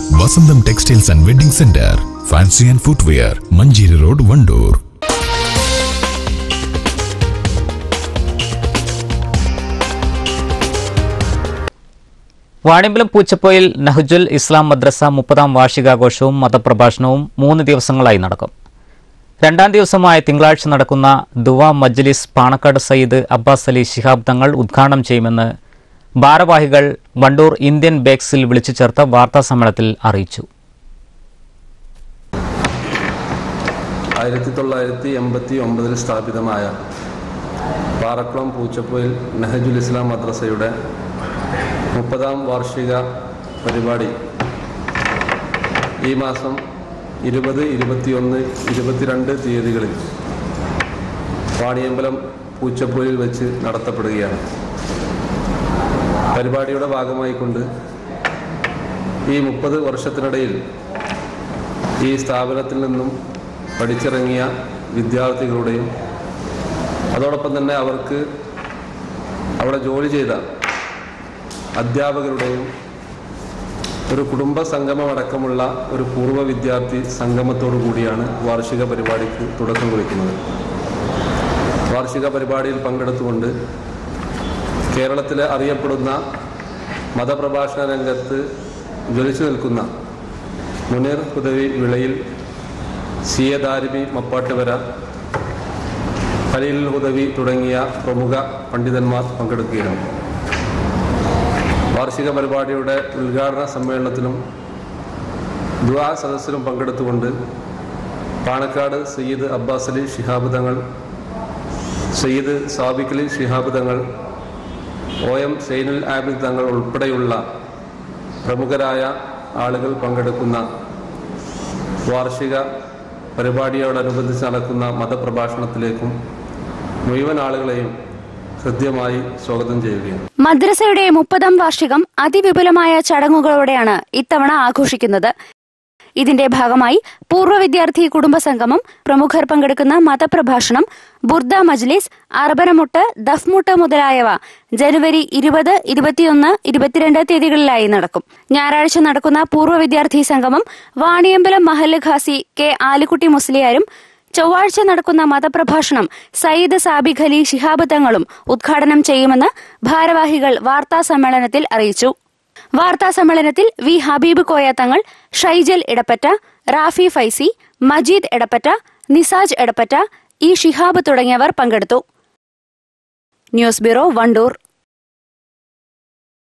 വസന്തം textiles and wedding centre fancy and footwear Manjeri road Wandoor Vanimbalam Poochappoyil Nahjul Islam Madrasa മുപ്പതാം വാർഷികാഘോഷവും മതപ്രഭാഷണവും മൂന്ന് ദിവസങ്ങളായി നടക്കും രണ്ടാം ദിവസമായ തിങ്കളാഴ്ച നടക്കുന്ന ദുവ മജ്ലിസ് പാണക്കാട് സയ്യിദ് അബ്ബാസ് അലി ശിഹാബ് തങ്ങൾ ഉദ്ഘാടനം ചെയ്യുമെന്ന് ഭാരവാഹികൾ വണ്ടൂർ ഇന്ത്യൻ ബേക്സിൽ വിളിച്ചു ചേർത്ത വാർത്താസമ്മേളനത്തിൽ അറിയിച്ചു ആയിരത്തി തൊള്ളായിരത്തി എൺപത്തി ഒമ്പതിൽ സ്ഥാപിതമായ പാറക്കുളം പൂച്ചപ്പോയിൽ നെഹജുൽ ഇസ്ലാം മദ്രസയുടെ മുപ്പതാം വാർഷിക പരിപാടി ഈ മാസം ഇരുപത് ഇരുപത്തിയൊന്ന് ഇരുപത്തിരണ്ട് തീയതികളിൽ വാണിയമ്പലം പൂച്ചപ്പോയിൽ വെച്ച് നടത്തപ്പെടുകയാണ് പരിപാടിയുടെ ഭാഗമായിക്കൊണ്ട് ഈ മുപ്പത് വർഷത്തിനിടയിൽ ഈ സ്ഥാപനത്തിൽ നിന്നും പഠിച്ചിറങ്ങിയ വിദ്യാർത്ഥികളുടെയും അതോടൊപ്പം തന്നെ അവർക്ക് അവിടെ ജോലി ചെയ്ത അധ്യാപകരുടെയും ഒരു കുടുംബ സംഗമമടക്കമുള്ള ഒരു പൂർവ്വ വിദ്യാർത്ഥി സംഗമത്തോടു കൂടിയാണ് വാർഷിക പരിപാടിക്ക് തുടക്കം കുറിക്കുന്നത് വാർഷിക പരിപാടിയിൽ പങ്കെടുത്തുകൊണ്ട് കേരളത്തിലെ അറിയപ്പെടുന്ന മതപ്രഭാഷണ രംഗത്ത് ജ്വലിച്ചു നിൽക്കുന്ന മുനീർ ഹുദവി വിളയിൽ സി എ ദാരിമി മപ്പാട്ടുവര ഖലീൽ ഹുദവി തുടങ്ങിയ പ്രമുഖ പണ്ഡിതന്മാർ പങ്കെടുക്കുകയാണ് വാർഷിക പരിപാടിയുടെ ഉദ്ഘാടന സമ്മേളനത്തിലും ദുആ സദസ്സിലും പങ്കെടുത്തുകൊണ്ട് പാണക്കാട് സയ്യിദ് അബ്ബാസ് അലി ശിഹാബ് തങ്ങൾ സയ്യിദ് സാബിഖ് അലി ശിഹാബ് തങ്ങൾ ഒ എം സൈനുൽ ആബിദ് തങ്ങൾ ഉൾപ്പെടെയുള്ള പ്രമുഖരായ ആളുകൾ പങ്കെടുക്കുന്ന വാർഷിക പരിപാടിയോടനുബന്ധിച്ച് നടക്കുന്ന മതപ്രഭാഷണത്തിലേക്കും മുഴുവൻ ആളുകളെയും ഹൃദ്യമായി സ്വാഗതം ചെയ്യുകയാണ് മദ്രസയുടെ മുപ്പതാം വാർഷികം അതിവിപുലമായ ചടങ്ങുകളോടെയാണ് ഇത്തവണ ആഘോഷിക്കുന്നത് ഇതിന്റെ ഭാഗമായി പൂർവ്വ വിദ്യാർത്ഥി കുടുംബ സംഗമം പ്രമുഖർ പങ്കെടുക്കുന്ന മതപ്രഭാഷണം ബുർദ മജ്ലിസ് അർബനമുട്ട് ദഫ്മുട്ട് മുതലായവ ജനുവരി ഇരുപത് ഇരുപത്തിയൊന്ന് ഇരുപത്തിരണ്ട് തീയതികളിലായി നടക്കും ഞായറാഴ്ച നടക്കുന്ന പൂർവ്വ വിദ്യാർത്ഥി സംഗമം വാണിയമ്പലം മഹല്ല് ഖാസി കെ ആലിക്കുട്ടി മുസ്ലിയാരും ചൊവ്വാഴ്ച നടക്കുന്ന മതപ്രഭാഷണം സയ്യിദ് സാബിഖ് അലി ശിഹാബ് തങ്ങളും ഉദ്ഘാടനം ചെയ്യുമെന്ന് ഭാരവാഹികൾ വാർത്താ സമ്മേളനത്തിൽ അറിയിച്ചു വാർത്താ സമ്മേളനത്തിൽ വി ഹബീബ് കോയ തങ്ങൾ ഷൈജൽ ഇടപ്പറ്റ റാഫി ഫൈസി മജീദ് എടപ്പറ്റ നിസാജ് എടപ്പറ്റ ഇ ഷിഹാബ് തുടങ്ങിയവർ പങ്കെടുത്തു ന്യൂസ് ബ്യൂറോ വണ്ടൂർ